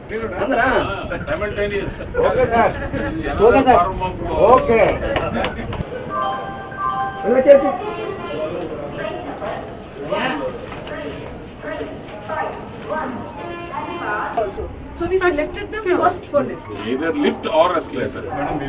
అందరా simultaneous okay sir okay sir. Okay ఇలా చేర్చి So we selected them first for lift. either lift or escalator.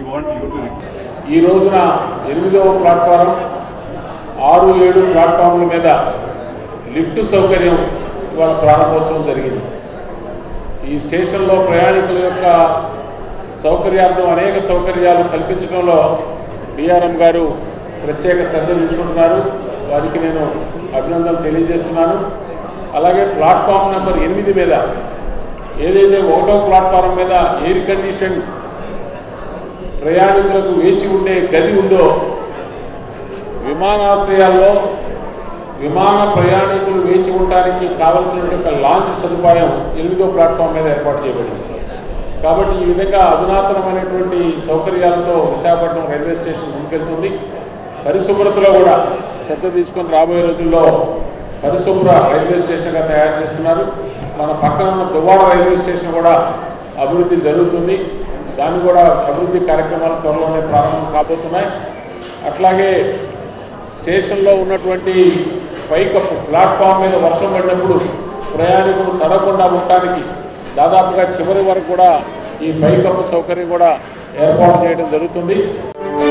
ఈ రోజున ఎనిమిదవ platform ఆరు ఏడు ప్లాట్ఫామ్ల మీద లిఫ్ట్ సౌకర్యం ఇవాళ ప్రారంభోత్సవం జరిగింది ఈ స్టేషన్లో ప్రయాణికుల యొక్క సౌకర్యార్థం అనేక సౌకర్యాలు కల్పించడంలో డిఆర్ఎం గారు ప్రత్యేక శ్రద్ధ తీసుకుంటున్నారు వారికి నేను అభినందనలు తెలియజేస్తున్నాను అలాగే ప్లాట్ఫామ్ నెంబర్ ఎనిమిది మీద ఏదైతే ఒకటో ప్లాట్ఫారం మీద ఎయిర్ కండిషన్ ప్రయాణికులకు వేచి ఉండే గది ఉందో విమానాశ్రయాల్లో విమాన ప్రయాణికులు వేచి ఉండడానికి కావలసిన లాంచ్ సదుపాయం ఎనిమిదో ప్లాట్ఫామ్ మీద ఏర్పాటు చేయబడింది కాబట్టి ఈ విధంగా అధునాతనమైనటువంటి సౌకర్యాలతో విశాఖపట్నం రైల్వే స్టేషన్ ముందుకెళ్తుంది పరిశుభ్రతలో కూడా శ్రద్ధ తీసుకొని రాబోయే రోజుల్లో పరిశుభ్ర రైల్వే స్టేషన్గా తయారు చేస్తున్నారు మన పక్కన ఉన్న దువ్వాడ రైల్వే స్టేషన్ కూడా అభివృద్ధి జరుగుతుంది దాన్ని కూడా అభివృద్ధి కార్యక్రమాలు త్వరలోనే ప్రారంభం కాబోతున్నాయి అట్లాగే స్టేషన్లో ఉన్నటువంటి పైకప్పు ప్లాట్ఫామ్ మీద వర్షం పడినప్పుడు ప్రయాణికులు తడకుండా ఉండటానికి దాదాపుగా చివరి వరకు కూడా ఈ పైకప్పు సౌకర్యం కూడా ఏర్పాటు చేయడం జరుగుతుంది